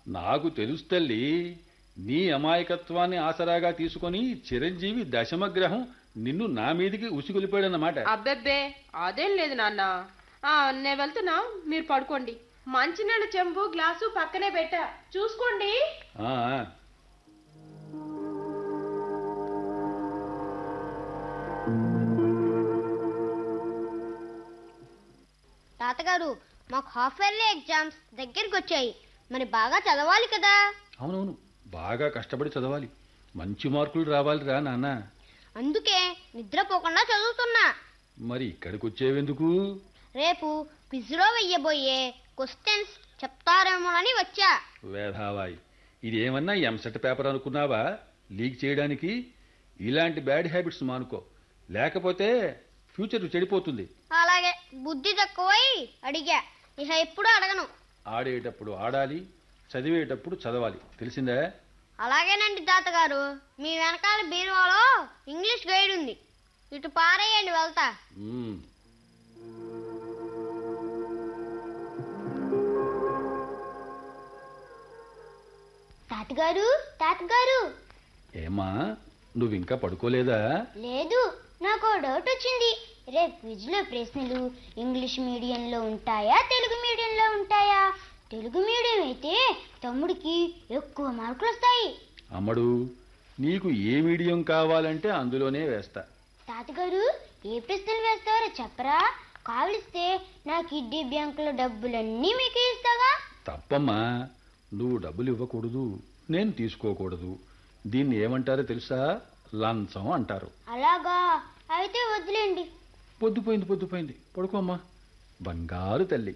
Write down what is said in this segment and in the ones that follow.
నాకు తెలుసు తల్లి నీ అమాయకత్వాన్ని ఆసరాగా తీసుకొని చిరంజీవి దశమగ్రహం నిన్ను నా మీదికి ఉసిగొలిపాడన్నమాట అబ్బెబ్బే అదేం లేదు నాన్న ఆ, నేను వెళ్తున్నా మీరు పడుకోండి మంచినీళ్ళ చెంబు గ్లాసు పక్కనే పెట్టా చూసుకోండి ఆ, తాతగారు మాకు హాఫ్ ఇయర్లీ ఎగ్జామ్స్ దగ్గరికి వచ్చాయి మరి బాగా చదవాలి కదా అవునవును బాగా కష్టపడి చదవాలి మంచి మార్కులు రావాలి రా నాన్న అందుకే నిద్రపోకుండా చదువుతున్నా మరి ఇక్కడికి వచ్చేవెందుకు రేపు క్విజ్లో వెయ్యబోయే క్వశ్చన్స్ చెప్తారేమోనని వచ్చా వేధావాయి ఇదేమన్నా ఎంసెట్ పేపర్ అనుకున్నావా లీక్ చేయడానికి ఇలాంటి బ్యాడ్ హ్యాబిట్స్ మానుకో లేకపోతే ఫ్యూచర్ చెడిపోతుంది అలాగే బుద్ధి తక్కువై అడిగా ఇక ఎప్పుడు అడగను ఆడేటప్పుడు ఆడాలి చదివేటప్పుడు చదవాలి తెలిసిందా అలాగేనండి తాతగారు మీ వెనకాల బీరువాలో ఇంగ్లీష్ గైడ్ ఉంది ఇటు పారేయండి వెళ్తా మ్మ్. తాతగారు తాతగారు ఏమా నువ్వు ఇంకా పడుకోలేదా లేదు నాకు ఓ డౌట్ వచ్చింది రేపు క్విజ్లో ప్రశ్నలు ఇంగ్లీష్ మీడియంలో ఉంటాయా తెలుగు మీడియంలో ఉంటాయా తెలుగు మీడియం అయితే తమ్ముడికి ఎక్కువ మార్కులు వస్తాయి అమ్మడు నీకు ఏ మీడియం కావాలంటే అందులోనే వేస్తా తాతగారు ఏ ప్రశ్నలు వేస్తారో చెప్పరా కావలిస్తే నా కిడ్నీ బ్యాంకులో డబ్బులన్నీ మీకు ఇస్తాగా తప్పమ్మా నువ్వు డబ్బులు ఇవ్వకూడదు నేను తీసుకోకూడదు దీన్ని ఏమంటారో తెలుసా లంచం అంటారు అలాగా అయితే వదిలేండి పొద్దుపోయింది పొద్దుపోయింది పడుకోమ్మా బంగారు తల్లి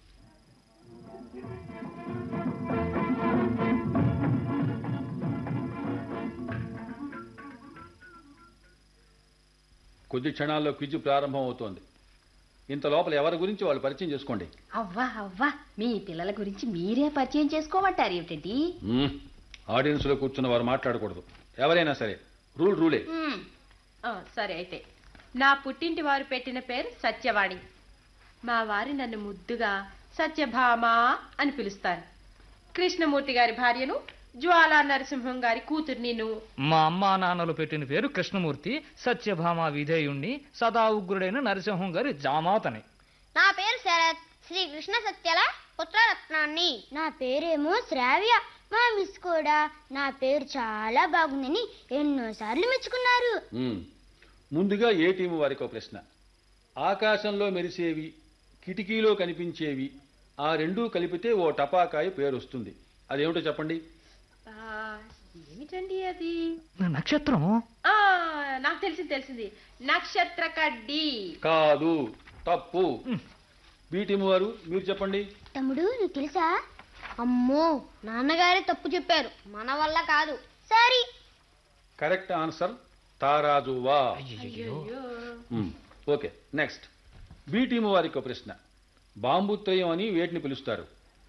కొద్ది క్షణాల్లో క్విజ్ ప్రారంభం అవుతోంది ఇంత లోపల ఎవరి గురించి వాళ్ళు పరిచయం చేసుకోండి అవ్వా అవ్వా మీ పిల్లల గురించి మీరే పరిచయం చేసుకోమంటారు ఏమిటండి మ్మ్. ఆడియన్స్లో కూర్చున్న వారు మాట్లాడకూడదు ఎవరైనా సరే రూల్ రూలే ఆ, సరే అయితే నా పుట్టింటి వారు పెట్టిన పేరు సత్యవాణి మా వారి నన్ను ముద్దుగా సత్యభామ అని పిలుస్తారు కృష్ణమూర్తి గారి భార్యను జ్వాలా నరసింహం గారి కూతురు నేను మా అమ్మా నాన్నలు పెట్టిన పేరు కృష్ణమూర్తి సత్యభామ విధేయుణ్ణి సదా ఉగ్రుడైన నరసింహం గారి జామాతని నా పేరు శరత్ శ్రీ కృష్ణ సత్యల పుత్రరత్నాన్ని నా పేరేమో శ్రావ్య మా మిస్ కూడా నా పేరు చాలా బాగుందని ఎన్నోసార్లు మెచ్చుకున్నారు మ్మ్. ముందుగా ఏ టీము వారికి ఒక ప్రశ్న ఆకాశంలో మెరిసేవి కిటికీలో కనిపించేవి ఆ రెండూ కలిపితే ఓ టపాకాయ పేరు వస్తుంది అదేమిటో చెప్పండి ఆ, ఏమిటండి అది నక్షత్రం ఆ నాకు తెలిసింది తెలిసింది నక్షత్ర కడ్డి కాదు తప్పు బి టీము వారు మీరు చెప్పండి తమ్ముడు నీకు తెలుసా అమ్మో నాన్నగారే తప్పు చెప్పారు మన వల్ల కాదు సరే కరెక్ట్ ఆన్సర్ తారాజువా అయ్యయ్యో. మ్మ్. ఓకే నెక్స్ట్ బి టీము వారికి ఒక ప్రశ్న బాంబుత్రయం అని వేటిని పిలుస్తారు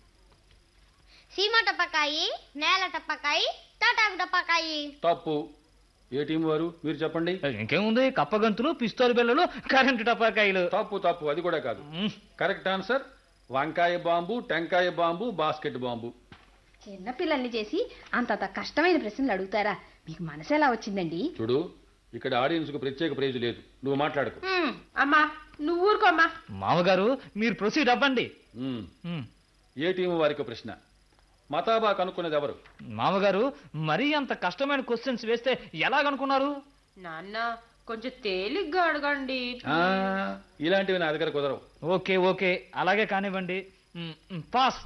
సీమ టపకాయి నేల టపకాయి తాటాకు టపకాయి తప్పు ఏ టీము వారు మీరు చెప్పండి ఇంకేముంది కప్పగంతులు పిస్తోలు బిళ్ళలు కరెంటు టపాకాయలు తప్పు తప్పు అది కూడా కాదు మ్, కరెక్ట్ ఆన్సర్ వంకాయ బాంబు టెంకాయ బాంబు బాస్కెట్ బాంబు చిన్న పిల్లల్ని చేసి అంతంత కష్టమైన ప్రశ్నలు అడుగుతారా మీకు మనసు ఎలా వచ్చిందండి చూడు ఇక్కడ ఆడియన్స్కు ప్రత్యేక ప్రైజ్ లేదు నువ్వు మాట్లాడకు ఉమ్, అమ్మా నువ్వు ఊరుకోమ్మా మామగారు మీరు ప్రొసీడ్ అవ్వండి మ్మ్. మ్, ఏ టీము వారికి ఒక ప్రశ్న మతాబా కనుక్కున్నది ఎవరు మామగారు మరీ అంత కష్టమైన క్వశ్చన్స్ వేస్తే ఎలాగనుకున్నారు నాన్న కొంచెం తేలిగ్గా అడగండి ఆ, ఇలాంటివి నా దగ్గర కుదరవు ఓకే ఓకే అలాగే కానివ్వండి మ్, మ్, పాస్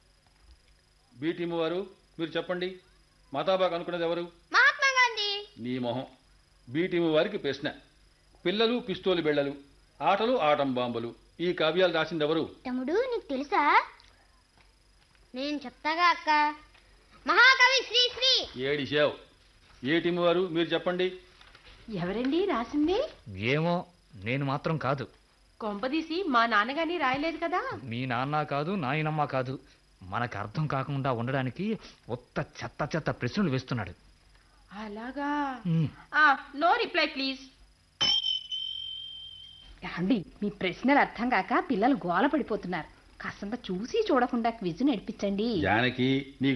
బి టీము వారు మీరు చెప్పండి మతాబా కనుక్కున్నది ఎవరు మహాత్మా గాంధీ నీ మొహం బి టీము వారికి ప్రశ్న పిల్లలు పిస్తోలు బెళ్ళలు ఆటలు ఆటం బాంబులు ఈ కావ్యాలు రాసింది ఎవరు తమ్ముడు నీకు తెలుసా నేను చెప్తాగా అక్క మహాకవి శ్రీశ్రీ ఏడిశావు ఏ టీము వారు మీరు చెప్పండి ఎవరండి రాసింది ఏమో నేను మాత్రం కాదు కొంపదీసి మా నాన్నగాని రాయలేదు కదా మీ నాన్న కాదు నాయనమ్మ కాదు మనకు అర్థం కాకుండా ఉండడానికి ఉత్త చెత్త చెత్త ప్రశ్నలు వేస్తున్నాడు అలాగా మ్, ఆ నో రిప్లై ప్లీజ్ ఏమండి మీ ప్రశ్నలు అర్థం కాక పిల్లలు గోల పడిపోతున్నారు కాస్తంత చూసి చూడకుండా క్విజ్ నడిపించండి జానకి నీ